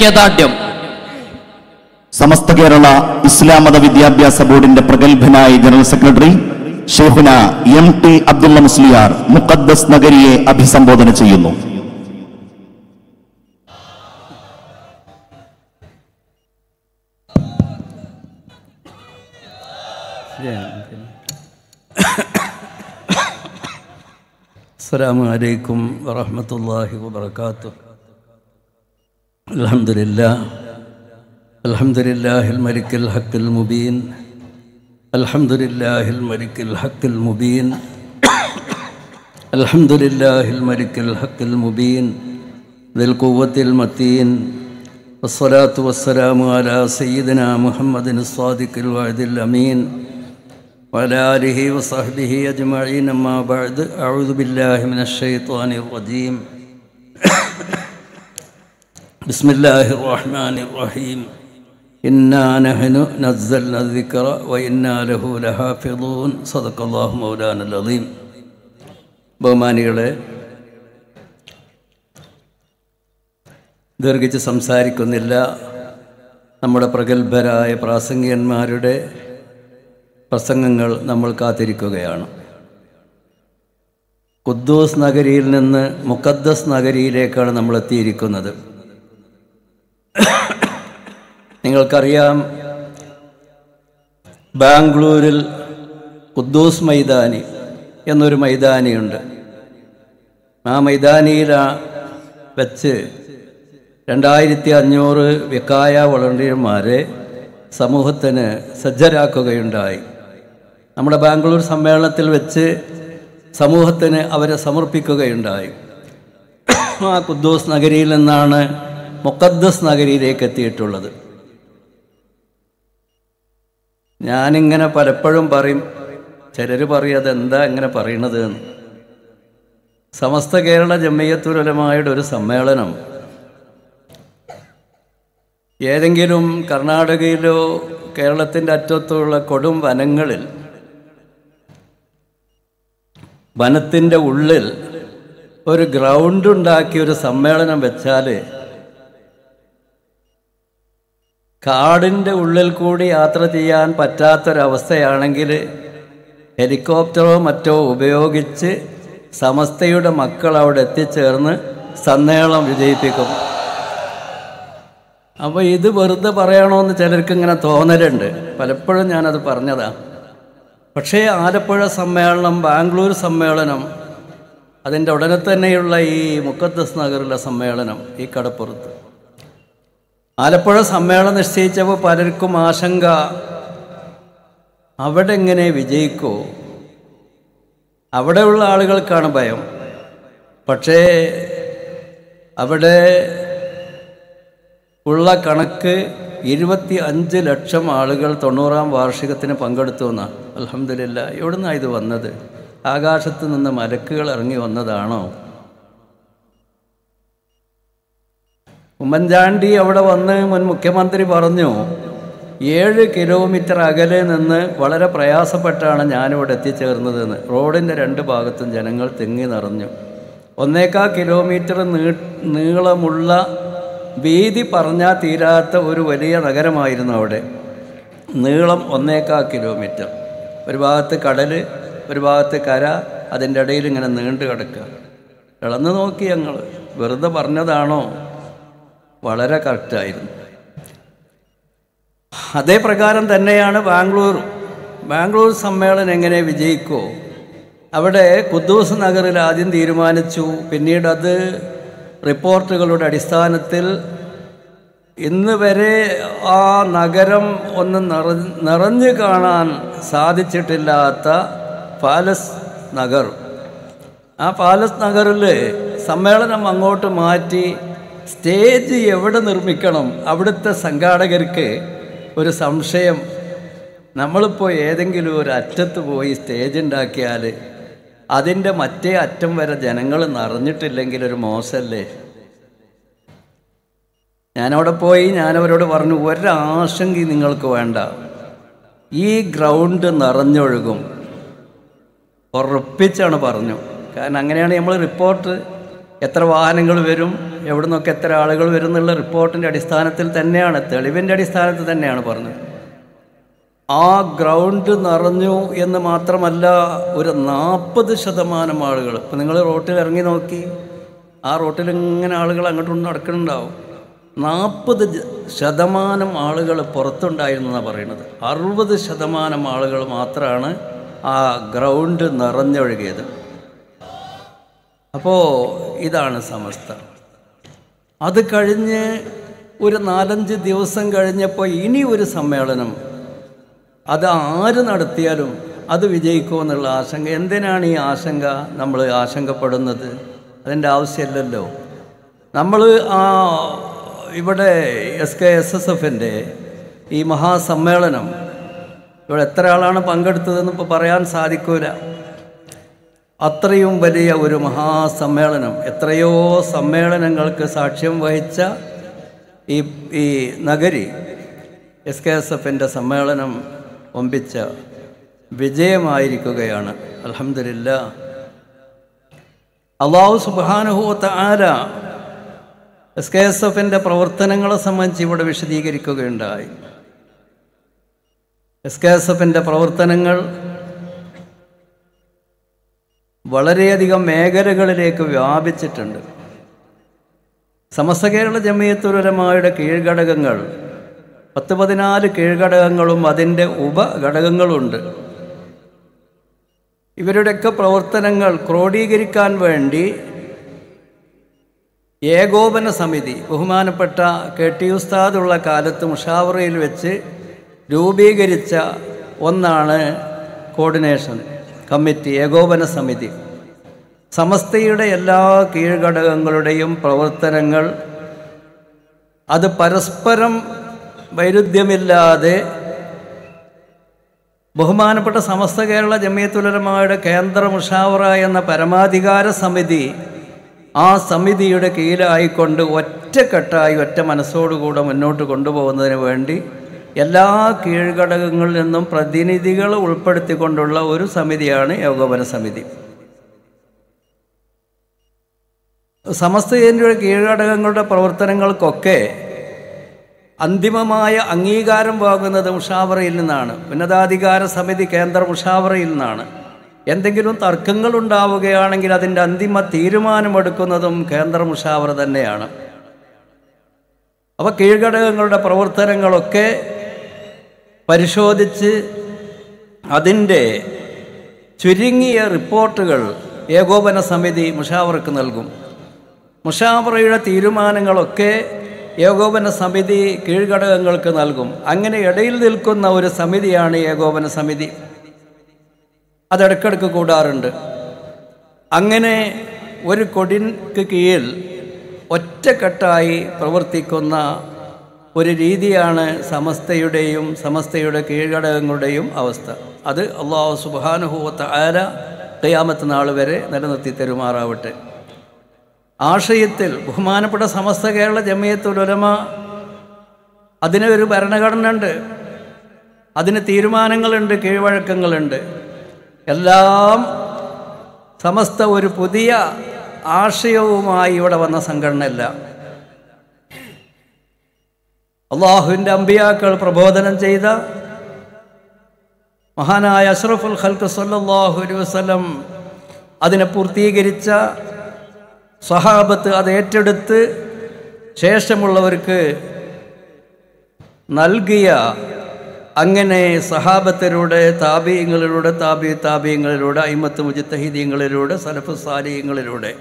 ഐക്യദാർഢ്യം സമസ്ത കേരള ഇസ്ലാം മത വിദ്യാഭ്യാസ ബോർഡിന്റെ പ്രഗത്ഭനായ general secretary Shaikhuna M T Abdullah Musliyar മുഖദ്ദസ് നഗരിയെ അഭിസംബോധന ചെയ്യുന്നു السلام عليكم ورحمة الله وبركاته الحمد لله الحمد لله الملك الحق المبين الحمد لله الملك الحق المبين الحمد لله الملك الحق المبين ذي القوة المتين والصلاة والسلام على سيدنا محمد الصادق الوعد الأمين وعلى آله وصحبه أجمعين أما بعد أعوذ بالله من الشيطان الرجيم بسم الله الرحمن الرحيم إنا نحن نزلنا الذكر وإنا له لحافظون صدق الله مولانا العظيم ബഹുമാനികളെ ദീർഘിച്ച് സംസാരിക്കുന്നില്ല നമ്മുടെ പ്രഗത്ഭരായ പ്രാസംഗികന്മാരുടെ പ്രസംഗങ്ങൾ നമ്മൾ കാത്തിരിക്കുകയാണ് ഖുദ്ദൂസ് നഗരിയിൽ നിന്ന് മുക്കദ്ദസ് നഗരിയിലേക്കാണ് നമ്മൾ എത്തിയിരിക്കുന്നത് നിങ്ങൾക്കറിയാം ബാംഗ്ലൂരിൽ ഖുദ്ദൂസ് മൈതാനി എന്നൊരു മൈതാനിയുണ്ട് ആ മൈതാനിയിൽ വെച്ച് രണ്ടായിരത്തി അഞ്ഞൂറ് വിക്കായ വളണ്ടിയർമാരെ സമൂഹത്തിന് സജ്ജരാക്കുകയുണ്ടായി നമ്മുടെ ബാംഗ്ലൂർ സമ്മേളനത്തിൽ വെച്ച് സമൂഹത്തിന് അവരെ സമർപ്പിക്കുകയുണ്ടായി ആ ഖുദ്ദൂസ് നഗരിയിൽ നിന്നാണ് മുക്കദ്ദസ് നഗരിയിലേക്ക് എത്തിയിട്ടുള്ളത് ഞാനിങ്ങനെ പലപ്പോഴും പറയും ചിലർ പറയും അതെന്താ ഇങ്ങനെ പറയണത് എന്ന് സമസ്ത കേരള ജമ്മയ്യത്തുലമായുടെ ഒരു സമ്മേളനം ഏതെങ്കിലും കർണാടകയിലോ കേരളത്തിൻ്റെ അറ്റത്തുള്ള കൊടും വനങ്ങളിൽ വനത്തിൻ്റെ ഉള്ളിൽ ഒരു ഗ്രൗണ്ട് ഉണ്ടാക്കി ഒരു സമ്മേളനം വെച്ചാൽ കാടിൻ്റെ ഉള്ളിൽ കൂടി യാത്ര ചെയ്യാൻ പറ്റാത്തൊരവസ്ഥയാണെങ്കിൽ ഹെലികോപ്റ്ററോ മറ്റോ ഉപയോഗിച്ച് സമസ്തയുടെ മക്കൾ അവിടെ എത്തിച്ചേർന്ന് സമ്മേളനം വിജയിപ്പിക്കും അപ്പോൾ ഇത് വെറുതെ പറയണമെന്ന് ചിലർക്ക് ഇങ്ങനെ തോന്നലുണ്ട് പലപ്പോഴും ഞാനത് പറഞ്ഞതാണ് പക്ഷേ ആലപ്പുഴ സമ്മേളനം ബാംഗ്ലൂർ സമ്മേളനം അതിൻ്റെ ഉടനെ തന്നെയുള്ള ഈ മുക്കത്തസ് നഗറിലെ സമ്മേളനം ഈ കടപ്പുറത്ത് ആലപ്പുഴ സമ്മേളനം നിശ്ചയിച്ചപ്പോൾ പലർക്കും ആശങ്ക അവിടെ എങ്ങനെ വിജയിക്കോ അവിടെയുള്ള ആളുകൾക്കാണ് ഭയം പക്ഷേ അവിടെ ഉള്ള കണക്ക് ഇരുപത്തി അഞ്ച് ലക്ഷം ആളുകൾ തൊണ്ണൂറാം വാർഷികത്തിന് പങ്കെടുത്തു എന്നാണ് അലഹമില്ല എവിടുന്നാണ് ഇത് വന്നത് ആകാശത്ത് നിന്ന് മലക്കുകൾ ഇറങ്ങി വന്നതാണോ ഉമ്മൻചാണ്ടി അവിടെ വന്ന് മുൻ മുഖ്യമന്ത്രി പറഞ്ഞു ഏഴ് കിലോമീറ്റർ അകലെ നിന്ന് വളരെ പ്രയാസപ്പെട്ടാണ് ഞാനിവിടെ എത്തിച്ചേർന്നതെന്ന് റോഡിൻ്റെ രണ്ട് ഭാഗത്തും ജനങ്ങൾ തിങ്ങി നിറഞ്ഞു ഒന്നേക്കാ കിലോമീറ്റർ നീ നീളമുള്ള വീതി പറഞ്ഞാൽ തീരാത്ത ഒരു വലിയ നഗരമായിരുന്നു അവിടെ നീളം ഒന്നേക്കാ കിലോമീറ്റർ ഒരു ഭാഗത്ത് കടൽ ഒരു ഭാഗത്ത് കര അതിൻ്റെ ഇടയിൽ ഇങ്ങനെ നീണ്ടു കിടക്കുക ഇളന്ന് നോക്കി ഞങ്ങൾ വെറുതെ പറഞ്ഞതാണോ വളരെ കറക്റ്റായിരുന്നു അതേ പ്രകാരം തന്നെയാണ് ബാംഗ്ലൂർ ബാംഗ്ലൂർ സമ്മേളനം എങ്ങനെ വിജയിക്കുമോ അവിടെ കുദ്ദൂസ് നഗറിൽ ആദ്യം തീരുമാനിച്ചു പിന്നീട് അത് റിപ്പോർട്ടുകളുടെ അടിസ്ഥാനത്തിൽ ഇന്ന് വരെ ആ നഗരം ഒന്ന് നിറ നിറഞ്ഞു കാണാൻ സാധിച്ചിട്ടില്ലാത്ത പാലസ് നഗർ ആ പാലസ് നഗറിൽ സമ്മേളനം അങ്ങോട്ട് മാറ്റി സ്റ്റേജ് എവിടെ നിർമ്മിക്കണം അവിടുത്തെ സംഘാടകർക്ക് ഒരു സംശയം നമ്മളിപ്പോൾ ഏതെങ്കിലും ഒരു അറ്റത്ത് പോയി സ്റ്റേജ് ഉണ്ടാക്കിയാൽ അതിൻ്റെ മറ്റേ അറ്റം വരെ ജനങ്ങൾ നിറഞ്ഞിട്ടില്ലെങ്കിൽ ഒരു മോശമല്ലേ ഞാനവിടെ പോയി ഞാനവരോട് പറഞ്ഞു ഒരാശങ്ക നിങ്ങൾക്ക് വേണ്ട ഈ ഗ്രൗണ്ട് നിറഞ്ഞൊഴുകും ഉറപ്പിച്ചാണ് പറഞ്ഞു കാരണം അങ്ങനെയാണ് നമ്മൾ റിപ്പോർട്ട് എത്ര വാഹനങ്ങൾ വരും എവിടെ നിന്നൊക്കെ എത്ര ആളുകൾ വരും എന്നുള്ള റിപ്പോർട്ടിൻ്റെ അടിസ്ഥാനത്തിൽ തന്നെയാണ് തെളിവിൻ്റെ അടിസ്ഥാനത്തിൽ തന്നെയാണ് പറഞ്ഞത് ആ ഗ്രൗണ്ട് നിറഞ്ഞു എന്ന് മാത്രമല്ല ഒരു നാൽപ്പത് ശതമാനം ആളുകൾ ഇപ്പം നിങ്ങൾ റോട്ടിൽ ഇറങ്ങി നോക്കി ആ റോട്ടിൽ ഇങ്ങനെ ആളുകൾ അങ്ങോട്ടും നടക്കുന്നുണ്ടാവും നാൽപ്പത് ശതമാനം ആളുകൾ പുറത്തുണ്ടായിരുന്നു എന്നാണ് പറയുന്നത് അറുപത് ശതമാനം ആളുകൾ മാത്രമാണ് ആ ഗ്രൗണ്ട് നിറഞ്ഞൊഴുകിയത് അപ്പോൾ ഇതാണ് സമസ്ത അത് കഴിഞ്ഞ് ഒരു നാലഞ്ച് ദിവസം കഴിഞ്ഞപ്പോൾ ഇനി ഒരു സമ്മേളനം അത് ആര് നടത്തിയാലും അത് വിജയിക്കുമെന്നുള്ള ആശങ്ക എന്തിനാണ് ഈ ആശങ്ക നമ്മൾ ആശങ്കപ്പെടുന്നത് അതിൻ്റെ ആവശ്യമില്ലല്ലോ നമ്മൾ ആ ഇവിടെ എസ് കെ എസ് എസ് എഫിൻ്റെ ഈ മഹാസമ്മേളനം ഇവിടെ എത്ര ആളാണ് പങ്കെടുത്തതെന്ന് ഇപ്പോൾ പറയാൻ സാധിക്കൂല അത്രയും വലിയ ഒരു മഹാസമ്മേളനം എത്രയോ സമ്മേളനങ്ങൾക്ക് സാക്ഷ്യം വഹിച്ച ഈ ഈ നഗരി എസ് കെ എസ് എഫിൻ്റെ സമ്മേളനം ഒമ്പിച്ച വിജയമായിരിക്കുകയാണ് അലഹമില്ല അള്ളാഹു സുബാനുഭൂത്ത ആര എസ് കെ എസ് എഫിൻ്റെ പ്രവർത്തനങ്ങളെ സംബന്ധിച്ച് ഇവിടെ വിശദീകരിക്കുകയുണ്ടായി എസ് കെ എസ് എഫിൻ്റെ പ്രവർത്തനങ്ങൾ വളരെയധികം മേഖലകളിലേക്ക് വ്യാപിച്ചിട്ടുണ്ട് സമസ്ത കേരള ജമയത്തുലമായുടെ കീഴ്ഘടകങ്ങൾ പത്ത് പതിനാല് കീഴ്ഘടകങ്ങളും അതിൻ്റെ ഉപഘടകങ്ങളുണ്ട് ഇവരുടെയൊക്കെ പ്രവർത്തനങ്ങൾ ക്രോഡീകരിക്കാൻ വേണ്ടി ഏകോപന സമിതി ബഹുമാനപ്പെട്ട കെ ടി ഉസ്താദുള്ള കാലത്ത് മുഷാവറയിൽ വെച്ച് രൂപീകരിച്ച ഒന്നാണ് കോർഡിനേഷൻ കമ്മിറ്റി ഏകോപന സമിതി സമസ്തയുടെ എല്ലാ കീഴ്ഘടകങ്ങളുടെയും പ്രവർത്തനങ്ങൾ അത് പരസ്പരം വൈരുദ്ധ്യമില്ലാതെ ബഹുമാനപ്പെട്ട സമസ്ത കേരള ജമിയത്തുലമായുടെ കേന്ദ്ര മുഷാവറ എന്ന പരമാധികാര സമിതി ആ സമിതിയുടെ കീഴിലായിക്കൊണ്ട് ഒറ്റക്കെട്ടായി ഒറ്റ മനസ്സോടുകൂടെ മുന്നോട്ട് കൊണ്ടുപോകുന്നതിന് വേണ്ടി എല്ലാ കീഴ്ഘടകങ്ങളിൽ നിന്നും പ്രതിനിധികളെ ഉൾപ്പെടുത്തിക്കൊണ്ടുള്ള ഒരു സമിതിയാണ് ഏകോപന സമിതി സമസ്തയുടെ കീഴ്ഘടകങ്ങളുടെ പ്രവർത്തനങ്ങൾക്കൊക്കെ അന്തിമമായ അംഗീകാരം വാങ്ങുന്നത് മുഷാവറയിൽ നിന്നാണ് ഉന്നതാധികാര സമിതി കേന്ദ്ര മുഷാവറയിൽ നിന്നാണ് എന്തെങ്കിലും തർക്കങ്ങൾ ഉണ്ടാവുകയാണെങ്കിൽ അതിൻ്റെ അന്തിമ തീരുമാനമെടുക്കുന്നതും കേന്ദ്ര മുഷാവറ തന്നെയാണ് അപ്പോൾ കീഴ്ഘടകങ്ങളുടെ പ്രവർത്തനങ്ങളൊക്കെ പരിശോധിച്ച് അതിൻ്റെ ചുരുങ്ങിയ റിപ്പോർട്ടുകൾ ഏകോപന സമിതി മുഷാവറക്ക് നൽകും മുഷാവറയുടെ തീരുമാനങ്ങളൊക്കെ ഏകോപന സമിതി കീഴ്ഘടകങ്ങൾക്ക് നൽകും അങ്ങനെ ഇടയിൽ നിൽക്കുന്ന ഒരു സമിതിയാണ് ഏകോപന സമിതി അതിടക്കിടക്ക് കൂടാറുണ്ട് അങ്ങനെ ഒരു കൊടിക്ക് കീഴിൽ ഒറ്റക്കെട്ടായി പ്രവർത്തിക്കുന്ന ഒരു രീതിയാണ് സമസ്തയുടെയും സമസ്തയുടെ കീഴ്ഘടകങ്ങളുടെയും അവസ്ഥ അത് അള്ളാഹു സുബാനുഭൂവത്ത ആര കയ്യാമത്ത് നാൾ വരെ നിലനിർത്തി തരുമാറാവട്ടെ ആശയത്തിൽ ബഹുമാനപ്പെട്ട സമസ്ത കേരള ജമിയത്തുലമ അതിന് ഒരു ഭരണഘടന ഉണ്ട് അതിന് തീരുമാനങ്ങളുണ്ട് കീഴ്വഴക്കങ്ങളുണ്ട് എല്ലാം സമസ്ത ഒരു പുതിയ ആശയവുമായി ഇവിടെ വന്ന സംഘടനയല്ല അള്ളാഹുവിൻ്റെ അമ്പിയാക്കൾ പ്രബോധനം ചെയ്ത മഹാനായ അഷ്റഫുൽ ഖൽക്ക് സല്ലാഹു അലൈഹി വസ്ലം അതിനെ പൂർത്തീകരിച്ച സഹാബത്ത് അത് ഏറ്റെടുത്ത് ശേഷമുള്ളവർക്ക് നൽകിയ അങ്ങനെ സഹാബത്തിലൂടെ താപീയങ്ങളിലൂടെ താപി താപീയങ്ങളിലൂടെ അയിമത്ത് മുജിത്തഹിദീങ്ങളിലൂടെ സലഫ് സാലിയങ്ങളിലൂടെ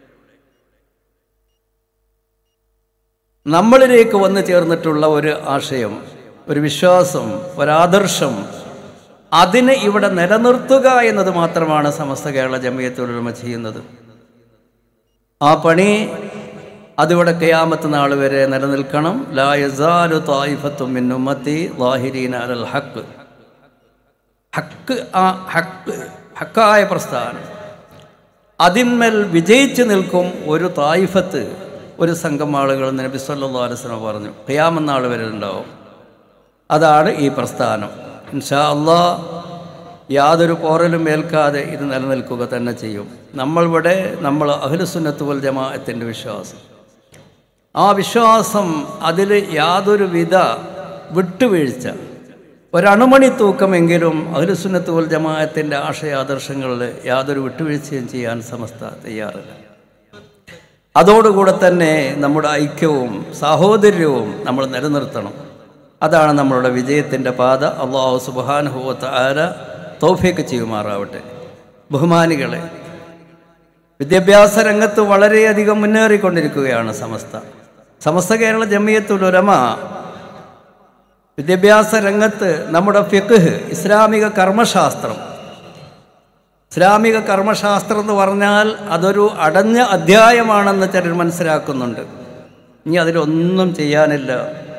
നമ്മളിലേക്ക് വന്നു ചേർന്നിട്ടുള്ള ഒരു ആശയം ഒരു വിശ്വാസം ഒരാദർശം അതിനെ ഇവിടെ നിലനിർത്തുക എന്നത് മാത്രമാണ് സമസ്ത കേരള ജമിയത്തുലമ ചെയ്യുന്നത് ആ പണി അതിവിടെ കയാമത്ത് നാൾ വരെ നിലനിൽക്കണം ലാ യസാലു തായിഫത്തും മിൻ ഉമ്മത്തി ലാഹിരീന അലൽ ഹക്ക് ഹക്ക് ആ ഹക്ക് ഹക്കായ പ്രസ്ഥാനം അതിന്മേൽ വിജയിച്ചു നിൽക്കും ഒരു തായിഫത്ത് ഒരു സംഘം ആളുകൾ നബി സല്ലല്ലാഹു അലൈഹി വസല്ലം പറഞ്ഞു ഖിയാമത്ത് നാൾ വരെ ഉണ്ടാവും അതാണ് ഈ പ്രസ്ഥാനം ഇൻഷാ അള്ളാ യാതൊരു പോറലും ഏൽക്കാതെ ഇത് നിലനിൽക്കുക തന്നെ ചെയ്യും നമ്മളിവിടെ നമ്മൾ അഖിലുസുന്നത്ത് വൽ ജമാഅത്തിൻ്റെ വിശ്വാസം ആ വിശ്വാസം അതിൽ യാതൊരു വിധ വിട്ടുവീഴ്ച ഒരണുമണി തൂക്കമെങ്കിലും അഖിലുസുന്നത്ത് വൽ ജമാഅത്തിൻ്റെ ആശയാദർശങ്ങളിൽ യാതൊരു വിട്ടുവീഴ്ചയും ചെയ്യാൻ സമസ്ത തയ്യാറില്ല അതോടുകൂടെ തന്നെ നമ്മുടെ ഐക്യവും സാഹോദര്യവും നമ്മൾ നിലനിർത്തണം അതാണ് നമ്മളുടെ വിജയത്തിൻ്റെ പാത അള്ളാഹു സുബാനുഭവത്ത് ആര തൗഫീക്ക് ചെയ്യുമാറാവട്ടെ ബഹുമാനികളെ വിദ്യാഭ്യാസ രംഗത്ത് വളരെയധികം മുന്നേറിക്കൊണ്ടിരിക്കുകയാണ് സമസ്ത സമസ്ത കേരള ജമിയത്തുലമ വിദ്യാഭ്യാസ രംഗത്ത് നമ്മുടെ ഫിഖ് ഇസ്ലാമിക കർമ്മശാസ്ത്രം ഇസ്ലാമിക കർമ്മശാസ്ത്രം എന്ന് പറഞ്ഞാൽ അതൊരു അടഞ്ഞ അധ്യായമാണെന്ന് ചിലർ മനസ്സിലാക്കുന്നുണ്ട് ഇനി അതിലൊന്നും ചെയ്യാനില്ല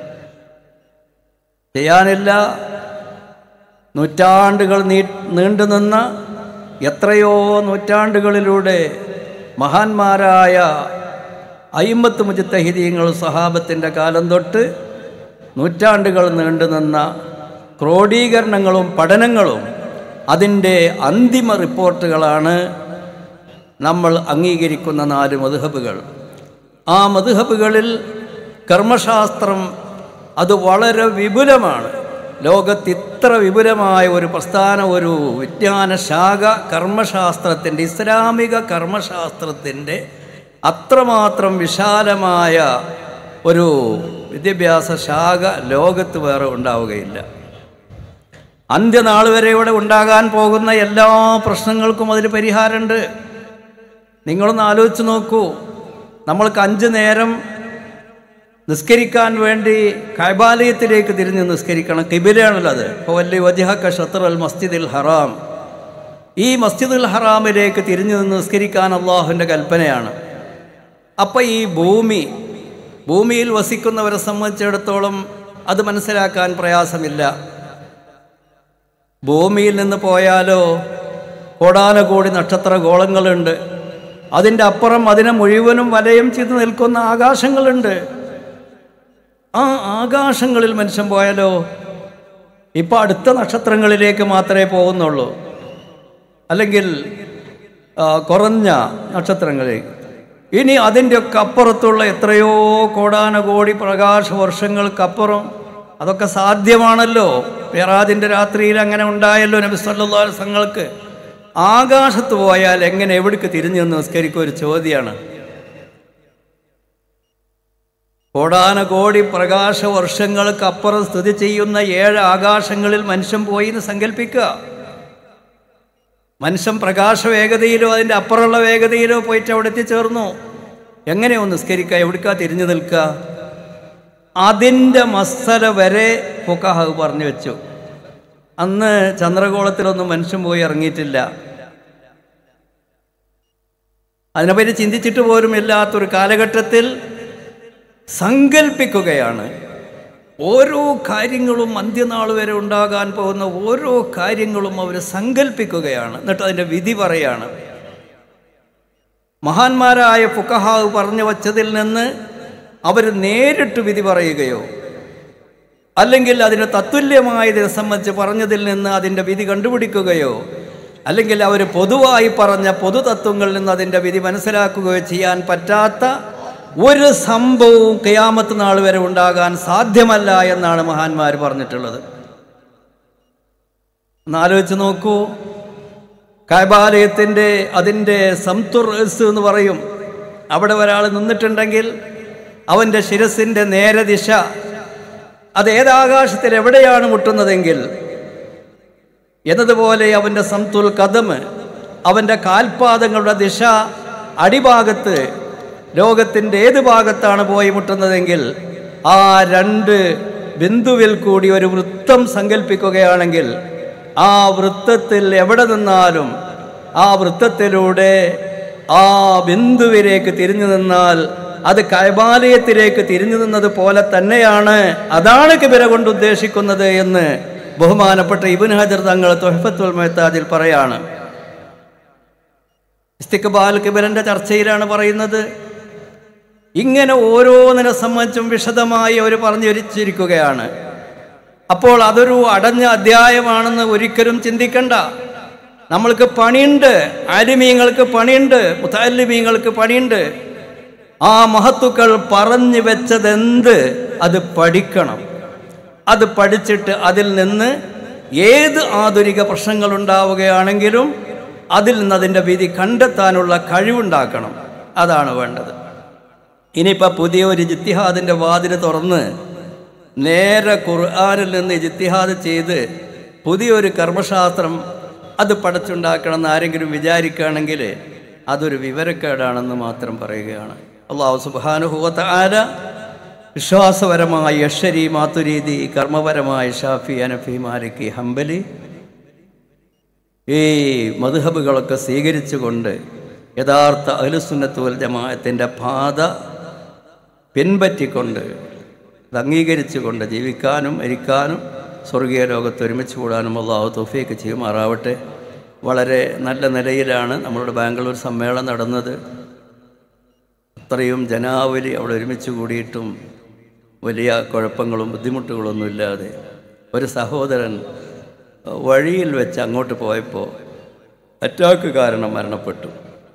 ചെയ്യാനില്ല നൂറ്റാണ്ടുകൾ നീ നീണ്ടുനിന്ന എത്രയോ നൂറ്റാണ്ടുകളിലൂടെ മഹാന്മാരായ അയിമ്പത്ത് മുജിത്തഹിദീങ്ങൾ സഹാബത്തിൻ്റെ കാലം തൊട്ട് നൂറ്റാണ്ടുകൾ നീണ്ടുനിന്ന ക്രോഡീകരണങ്ങളും പഠനങ്ങളും അതിൻ്റെ അന്തിമ റിപ്പോർട്ടുകളാണ് നമ്മൾ അംഗീകരിക്കുന്ന നാല് മധുഹബുകൾ ആ മധുഹബുകളിൽ കർമ്മശാസ്ത്രം അത് വളരെ വിപുലമാണ് ലോകത്ത് ഇത്ര വിപുലമായ ഒരു പ്രസ്ഥാന ഒരു വിജ്ഞാന ശാഖ കർമ്മശാസ്ത്രത്തിൻ്റെ ഇസ്ലാമിക കർമ്മശാസ്ത്രത്തിൻ്റെ അത്രമാത്രം വിശാലമായ ഒരു വിദ്യാഭ്യാസ ശാഖ ലോകത്ത് വേറെ ഉണ്ടാവുകയില്ല അന്ത്യനാൾ വരെ ഇവിടെ ഉണ്ടാകാൻ പോകുന്ന എല്ലാ പ്രശ്നങ്ങൾക്കും അതിന് പരിഹാരമുണ്ട് നിങ്ങളൊന്ന് ആലോചിച്ച് നോക്കൂ നമ്മൾക്ക് അഞ്ച് നേരം നിസ്കരിക്കാൻ വേണ്ടി കൈബാലയത്തിലേക്ക് തിരിഞ്ഞ് നിസ്കരിക്കണം കിബിലയാണല്ലോ അത് വലിയ വജിഹക്ക ഷത്തർ അൽ മസ്ജിദുൽ ഹറാം ഈ മസ്ജിദുൽ ഹറാമിലേക്ക് തിരിഞ്ഞു നിന്ന് നിസ്കരിക്കാൻ അള്ളാഹുവിൻ്റെ കൽപ്പനയാണ് അപ്പം ഈ ഭൂമി ഭൂമിയിൽ വസിക്കുന്നവരെ സംബന്ധിച്ചിടത്തോളം അത് മനസ്സിലാക്കാൻ പ്രയാസമില്ല ഭൂമിയിൽ നിന്ന് പോയാലോ കോടാനകോടി നക്ഷത്ര ഗോളങ്ങളുണ്ട് അതിൻ്റെ അപ്പുറം അതിനെ മുഴുവനും വലയം ചെയ്ത് നിൽക്കുന്ന ആകാശങ്ങളുണ്ട് ആ ആകാശങ്ങളിൽ മനുഷ്യൻ പോയാലോ ഇപ്പം അടുത്ത നക്ഷത്രങ്ങളിലേക്ക് മാത്രമേ പോകുന്നുള്ളൂ അല്ലെങ്കിൽ ആ, കുറഞ്ഞ നക്ഷത്രങ്ങളിലേക്ക് ഇനി അതിൻ്റെയൊക്കെ അപ്പുറത്തുള്ള എത്രയോ കോടാനകോടി പ്രകാശ വർഷങ്ങൾക്കപ്പുറം അതൊക്കെ സാധ്യമാണല്ലോ പിറാദിൻ്റെ രാത്രിയിൽ അങ്ങനെ ഉണ്ടായല്ലോ നബി സല്ലല്ലാഹു അലൈഹി വസല്ലങ്ങൾക്ക് ആകാശത്ത് പോയാൽ എങ്ങനെ എവിടേക്ക് തിരിഞ്ഞു നിന്ന് നിസ്കരിക്കുക ഒരു ചോദ്യമാണ് കോടാനകോടി പ്രകാശ വർഷങ്ങൾക്കപ്പുറം സ്ഥിതി ചെയ്യുന്ന ഏഴ് ആകാശങ്ങളിൽ മനുഷ്യൻ പോയി എന്ന് സങ്കല്പിക്കുക മനുഷ്യൻ പ്രകാശ വേഗതയിലോ അതിൻ്റെ അപ്പുറമുള്ള വേഗതയിലോ പോയിട്ട് അവിടെ എത്തിച്ചേർന്നു എങ്ങനെയോ നിസ്കരിക്കുക എവിടേക്കാ തിരിഞ്ഞു നിൽക്കുക അതിൻ്റെ മസ്സല വരെ ഫുക്കാഹ് പറഞ്ഞു വെച്ചു അന്ന് ചന്ദ്രഗോളത്തിലൊന്നും മനുഷ്യൻ പോയി ഇറങ്ങിയിട്ടില്ല അതിനെപ്പറ്റി ചിന്തിച്ചിട്ട് പോലും ഇല്ലാത്തൊരു കാലഘട്ടത്തിൽ സങ്കല്പിക്കുകയാണ് ഓരോ കാര്യങ്ങളും അന്ത്യനാൾ വരെ ഉണ്ടാകാൻ പോകുന്ന ഓരോ കാര്യങ്ങളും അവർ സങ്കല്പിക്കുകയാണ് എന്നിട്ട് അതിൻ്റെ വിധി പറയാണ് മഹാന്മാരായ ഫുക്കഹാവ് പറഞ്ഞു വച്ചതിൽ നിന്ന് അവർ നേരിട്ട് വിധി പറയുകയോ അല്ലെങ്കിൽ അതിന് തത്തുല്യമായതിനെ സംബന്ധിച്ച് പറഞ്ഞതിൽ നിന്ന് അതിൻ്റെ വിധി കണ്ടുപിടിക്കുകയോ അല്ലെങ്കിൽ അവർ പൊതുവായി പറഞ്ഞ പൊതുതത്വങ്ങളിൽ നിന്ന് അതിൻ്റെ വിധി മനസ്സിലാക്കുകയോ ചെയ്യാൻ പറ്റാത്ത ഒരു സംഭവവും കയാമത്ത് നാൾ വരെ ഉണ്ടാകാൻ സാധ്യമല്ല എന്നാണ് മഹാന്മാർ പറഞ്ഞിട്ടുള്ളത് ഒന്ന് ആലോചിച്ച് നോക്കൂ കൈബാലയത്തിൻ്റെ അതിൻ്റെ സംതുർ എന്ന് പറയും അവിടെ ഒരാൾ നിന്നിട്ടുണ്ടെങ്കിൽ അവൻ്റെ ശിരസിൻ്റെ നേരെ ദിശ അത് ഏതാകാശത്തിൽ എവിടെയാണ് മുട്ടുന്നതെങ്കിൽ എന്നതുപോലെ അവൻ്റെ സംതുൽ കഥമ് അവൻ്റെ കാൽപാദങ്ങളുടെ ദിശ അടിഭാഗത്ത് ലോകത്തിൻ്റെ ഏത് ഭാഗത്താണ് പോയി മുട്ടുന്നതെങ്കിൽ ആ രണ്ട് ബിന്ദുവിൽ കൂടി ഒരു വൃത്തം സങ്കല്പിക്കുകയാണെങ്കിൽ ആ വൃത്തത്തിൽ എവിടെ നിന്നാലും ആ വൃത്തത്തിലൂടെ ആ ബിന്ദുവിലേക്ക് തിരിഞ്ഞു നിന്നാൽ അത് കൈബാലയത്തിലേക്ക് തിരിഞ്ഞു നിന്നത് പോലെ തന്നെയാണ് അതാണ് കിബിര കൊണ്ട് ഉദ്ദേശിക്കുന്നത് എന്ന് ബഹുമാനപ്പെട്ട ഇബിൻ ഹജർ തങ്ങൾ തൊഹഫത്തുൽ മെഹത്താജിൽ പറയാണ് ഇസ്തിഖബാൽ കിബിരന്റെ ചർച്ചയിലാണ് പറയുന്നത് ഇങ്ങനെ ഓരോന്നിനെ സംബന്ധിച്ചും വിശദമായി അവർ പറഞ്ഞു വരിച്ചിരിക്കുകയാണ് അപ്പോൾ അതൊരു അടഞ്ഞ അധ്യായമാണെന്ന് ഒരിക്കലും ചിന്തിക്കണ്ട നമ്മൾക്ക് പണിയുണ്ട് ആലിമീങ്ങൾക്ക് പണിയുണ്ട് മുത്താലിമീങ്ങൾക്ക് പണിയുണ്ട് ആ മഹത്തുക്കൾ പറഞ്ഞു വെച്ചതെന്ത് അത് പഠിക്കണം അത് പഠിച്ചിട്ട് അതിൽ നിന്ന് ഏത് ആധുനിക പ്രശ്നങ്ങൾ ഉണ്ടാവുകയാണെങ്കിലും അതിൽ നിന്ന് അതിൻ്റെ വിധി കണ്ടെത്താനുള്ള കഴിവുണ്ടാക്കണം അതാണ് വേണ്ടത് ഇനിയിപ്പോൾ പുതിയ ഒരു ജിത്തിഹാദിൻ്റെ വാതിൽ തുറന്ന് നേരെ ഖുർആാനിൽ നിന്ന് ജിത്തിഹാദ് ചെയ്ത് പുതിയൊരു കർമ്മശാസ്ത്രം അത് പഠിച്ചുണ്ടാക്കണം എന്ന് ആരെങ്കിലും വിചാരിക്കുകയാണെങ്കിൽ അതൊരു വിവരക്കേടാണെന്ന് മാത്രം പറയുകയാണ് അള്ളാഹു സുബാനുഹൂവത്ത ആര വിശ്വാസപരമായ യഷരി മാത്തുരീതി കർമ്മപരമായ ഷാഫി അനഫി മാലിക്കി ഹംബലി ഈ മധുഹബുകളൊക്കെ സ്വീകരിച്ചുകൊണ്ട് യഥാർത്ഥ അഹ്ലുസുന്നത്ത് വൽ ജമാഅത്തിൻ്റെ പാത പിൻപറ്റിക്കൊണ്ട് അത് അംഗീകരിച്ചുകൊണ്ട് ജീവിക്കാനും മരിക്കാനും സ്വർഗീയ ലോകത്ത് ഒരുമിച്ച് കൂടാനും അള്ളാഹു തോഫിയൊക്കെ ചെയ്യുമാറാവട്ടെ വളരെ നല്ല നിലയിലാണ് നമ്മളുടെ ബാംഗ്ലൂർ സമ്മേളനം നടന്നത് അത്രയും ജനാവലി അവിടെ ഒരുമിച്ച് കൂടിയിട്ടും വലിയ കുഴപ്പങ്ങളും ബുദ്ധിമുട്ടുകളൊന്നും ഇല്ലാതെ ഒരു സഹോദരൻ വഴിയിൽ വെച്ച് അങ്ങോട്ട് പോയപ്പോൾ അറ്റാക്ക് കാരണം മരണപ്പെട്ടു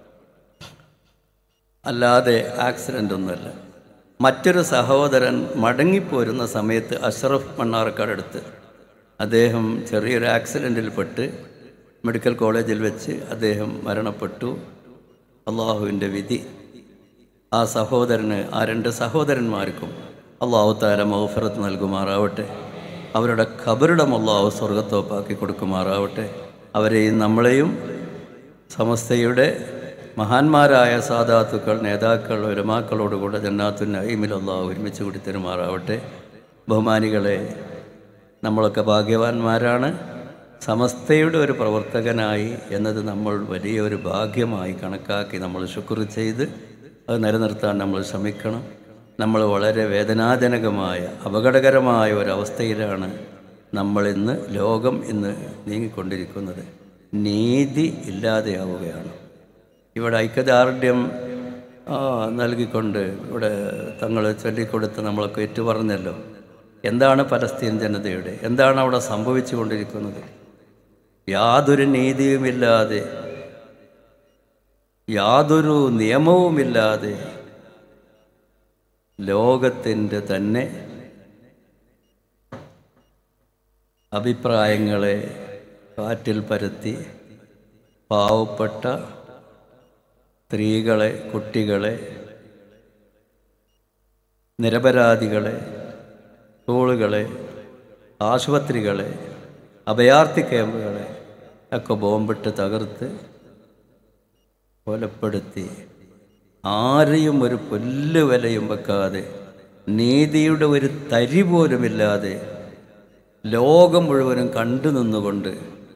അല്ലാതെ ആക്സിഡൻ്റ് ഒന്നുമല്ല മറ്റൊരു സഹോദരൻ മടങ്ങിപ്പോരുന്ന സമയത്ത് അഷ്റഫ് മണ്ണാർക്കാടടുത്ത് അദ്ദേഹം ചെറിയൊരു ആക്സിഡൻറ്റിൽപ്പെട്ട് മെഡിക്കൽ കോളേജിൽ വെച്ച് അദ്ദേഹം മരണപ്പെട്ടു അള്ളാഹുവിൻ്റെ വിധി ആ സഹോദരന് ആ രണ്ട് സഹോദരന്മാർക്കും അള്ളാഹു താല മൗഫറത്ത് നൽകുമാറാവട്ടെ അവരുടെ ഖബറിടം അള്ളാഹു സ്വർഗത്തോപ്പാക്കി കൊടുക്കുമാറാവട്ടെ അവരെയും നമ്മളെയും സമസ്തയുടെ മഹാന്മാരായ സാധാത്തുക്കൾ നേതാക്കൾ ഉലമാക്കളോടുകൂടെ ജന്നാത്തു നഈമിൽ അള്ളാഹു ഒരുമിച്ച് കൂടി തരുമാറാവട്ടെ ബഹുമാനികളെ നമ്മളൊക്കെ ഭാഗ്യവാന്മാരാണ് സമസ്തയുടെ ഒരു പ്രവർത്തകനായി എന്നത് നമ്മൾ വലിയൊരു ഭാഗ്യമായി കണക്കാക്കി നമ്മൾ ശുക്ർ ചെയ്ത് അത് നിലനിർത്താൻ നമ്മൾ ശ്രമിക്കണം നമ്മൾ വളരെ വേദനാജനകമായ അപകടകരമായ ഒരവസ്ഥയിലാണ് നമ്മൾ ഇന്ന് ലോകം ഇന്ന് നീങ്ങിക്കൊണ്ടിരിക്കുന്നത് നീതി ഇല്ലാതെയാവുകയാണ് ഇവിടെ ഐക്യദാർഢ്യം ആ, നൽകിക്കൊണ്ട് ഇവിടെ തങ്ങൾ ചൊല്ലിക്കൊടുത്ത് നമ്മളൊക്കെ ഏറ്റുപറഞ്ഞല്ലോ എന്താണ് പലസ്തീൻ ജനതയുടെ എന്താണ് അവിടെ സംഭവിച്ചു കൊണ്ടിരിക്കുന്നത് യാതൊരു നീതിയുമില്ലാതെ യാതൊരു നിയമവുമില്ലാതെ ലോകത്തിൻ്റെ തന്നെ അഭിപ്രായങ്ങളെ കാറ്റിൽ പരത്തി പാവപ്പെട്ട സ്ത്രീകളെ കുട്ടികളെ നിരപരാധികളെ സ്കൂളുകളെ ആശുപത്രികളെ അഭയാർത്ഥി ക്യാമ്പുകളെ ഒക്കെ ബോംബിട്ട് തകർത്ത് കൊലപ്പെടുത്തി ആരെയും ഒരു പുല്ല് വിലയും വെക്കാതെ നീതിയുടെ ഒരു തരി പോലുമില്ലാതെ ലോകം മുഴുവനും കണ്ടു നിന്നുകൊണ്ട്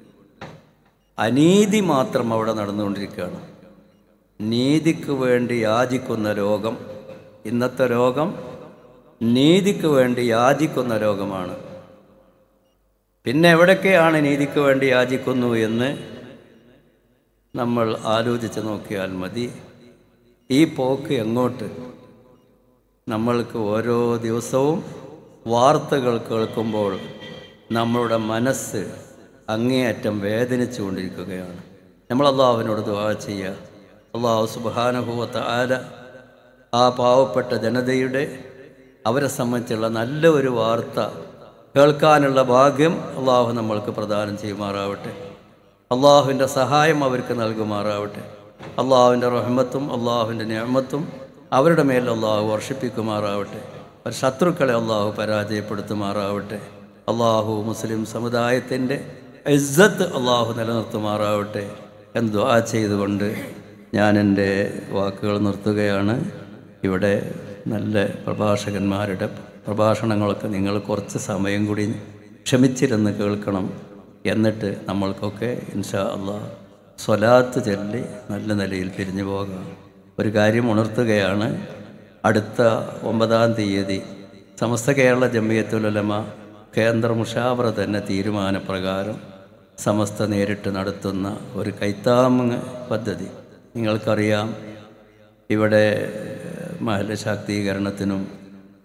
അനീതി മാത്രം അവിടെ നടന്നുകൊണ്ടിരിക്കുകയാണ് നീതിക്ക് വേണ്ടി യാചിക്കുന്ന ലോകം ഇന്നത്തെ ലോകം നീതിക്ക് വേണ്ടി യാചിക്കുന്ന ലോകമാണ് പിന്നെ എവിടൊക്കെയാണ് നീതിക്ക് വേണ്ടി യാചിക്കുന്നു എന്ന് നമ്മൾ ആലോചിച്ച് നോക്കിയാൽ മതി ഈ പോക്ക് എങ്ങോട്ട് നമ്മൾക്ക് ഓരോ ദിവസവും വാർത്തകൾ കേൾക്കുമ്പോൾ നമ്മളുടെ മനസ്സ് അങ്ങേയറ്റം വേദനിച്ചു കൊണ്ടിരിക്കുകയാണ് നമ്മൾ അള്ളാഹുവിനോട് ദുആ ചെയ്യുക അള്ളാഹു സുബാനുഭവത്ത ആല ആ പാവപ്പെട്ട ജനതയുടെ അവരെ സംബന്ധിച്ചുള്ള നല്ല ഒരു വാർത്ത കേൾക്കാനുള്ള ഭാഗ്യം അള്ളാഹു നമ്മൾക്ക് പ്രദാനം ചെയ്യുമാറാവട്ടെ അള്ളാഹുവിൻ്റെ സഹായം അവർക്ക് നൽകുമാറാവട്ടെ അള്ളാഹുവിൻ്റെ റഹ്മത്തും അള്ളാഹുവിൻ്റെ നിയമത്തും അവരുടെ മേൽ അള്ളാഹു വർഷിപ്പിക്കുമാറാവട്ടെ അവർ ശത്രുക്കളെ അള്ളാഹു പരാജയപ്പെടുത്തുമാറാവട്ടെ അള്ളാഹു മുസ്ലിം സമുദായത്തിൻ്റെ ഇസ്സത്ത് അള്ളാഹു നിലനിർത്തുമാറാവട്ടെ എന്ന് ദുആ ചെയ്തുകൊണ്ട് ഞാൻ എൻ്റെ വാക്കുകൾ നിർത്തുകയാണ് ഇവിടെ നല്ല പ്രഭാഷകന്മാരുടെ പ്രഭാഷണങ്ങളൊക്കെ നിങ്ങൾ കുറച്ച് സമയം കൂടി ക്ഷമിച്ചിരുന്ന് കേൾക്കണം എന്നിട്ട് നമ്മൾക്കൊക്കെ ഇൻഷാ അള്ളാഹ് സ്വലാത്ത് ചൊല്ലി നല്ല നിലയിൽ പിരിഞ്ഞു പോകാം ഒരു കാര്യം ഉണർത്തുകയാണ് അടുത്ത ഒമ്പതാം തീയതി സമസ്ത കേരള ജമിയത്തുലമ കേന്ദ്ര മുഷാവറ തന്നെ തീരുമാനപ്രകാരം സമസ്ത നേരിട്ട് നടത്തുന്ന ഒരു കൈത്താമങ് പദ്ധതി നിങ്ങൾക്കറിയാം ഇവിടെ മഹല ശാക്തീകരണത്തിനും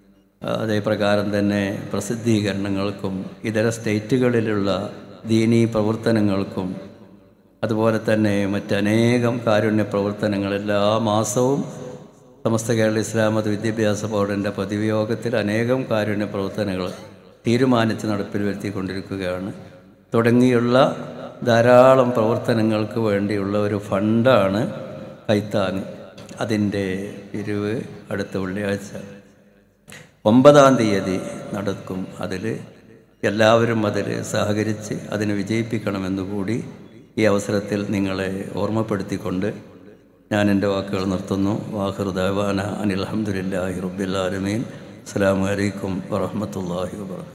അതേപ്രകാരം തന്നെ പ്രസിദ്ധീകരണങ്ങൾക്കും ഇതര സ്റ്റേറ്റുകളിലുള്ള ദീനീ പ്രവർത്തനങ്ങൾക്കും അതുപോലെ തന്നെ മറ്റനേകം കാരുണ്യ പ്രവർത്തനങ്ങൾ എല്ലാ മാസവും സമസ്ത കേരള ഇസ്ലാമത വിദ്യാഭ്യാസ ബോർഡിൻ്റെ പതിവ് യോഗത്തിൽ അനേകം കാരുണ്യ പ്രവർത്തനങ്ങൾ തീരുമാനിച്ച് നടപ്പിൽ വരുത്തിക്കൊണ്ടിരിക്കുകയാണ് തുടങ്ങിയുള്ള ധാരാളം പ്രവർത്തനങ്ങൾക്ക് വേണ്ടിയുള്ള ഒരു ഫണ്ടാണ് കൈത്താങ് അതിൻ്റെ പിരിവ് അടുത്ത വെള്ളിയാഴ്ച ഒമ്പതാം തീയതി നടക്കും അതിൽ എല്ലാവരും അതിൽ സഹകരിച്ച് അതിനെ വിജയിപ്പിക്കണമെന്നുകൂടി ഈ അവസരത്തിൽ നിങ്ങളെ ഓർമ്മപ്പെടുത്തിക്കൊണ്ട് ഞാൻ എൻ്റെ വാക്കുകൾ നിർത്തുന്നു വാഹൃദാന അനിൽ അഹമ്മദില്ലാഹി റബ്ബിൽ ആലമീൻ അസ്സാം വലൈക്കും വറഹമത്തല്ലാഹി വാബർക്കാത്തു